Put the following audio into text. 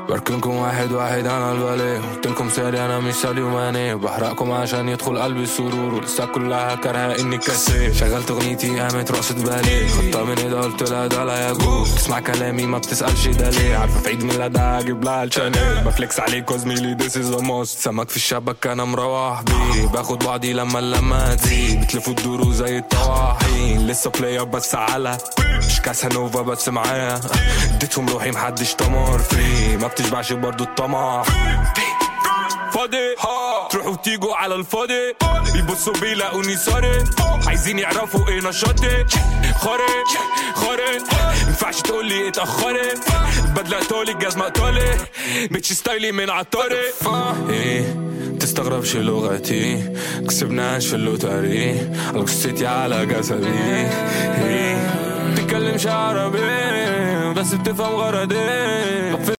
بركنكم واحد واحد انا الولي قلتلكم سالي انا مش سالي ماني بحرقكم عشان يدخل قلبي السرور ولسه كلها كرهة اني كسي شغلت اغنيتي قامت رقصة بالي خطة من ايدها قلت لها ده لا يجوز تسمع كلامي ما بتسألش ده ليه عارفة في عيد ميلادها اجيب لها الشانيل بفليكس عليك وزميلي ذيس از موست سمك في الشبك انا مروح بيه باخد بعضي لما اللمة تزيد بتلفوا تدوروا زي الطواحين لسه بلاير بس على مش كاسانوفا بس معايا اديتهم روحي محدش طمر فيه ما بتشبعش برضو الطمع فاضي تروحوا تيجوا على الفاضي بيبصوا بيلاقوني صاري عايزين يعرفوا ايه نشاطي خارق خارق ينفعش تقولي اتأخرت البدلة طولي الجزمة طولي ميتش ستايلي من عطاري ايه تستغربش لغتي كسبناش في اللوتري على قصتي على جسدي ايه تتكلمش عربي بس بتفهم غرضي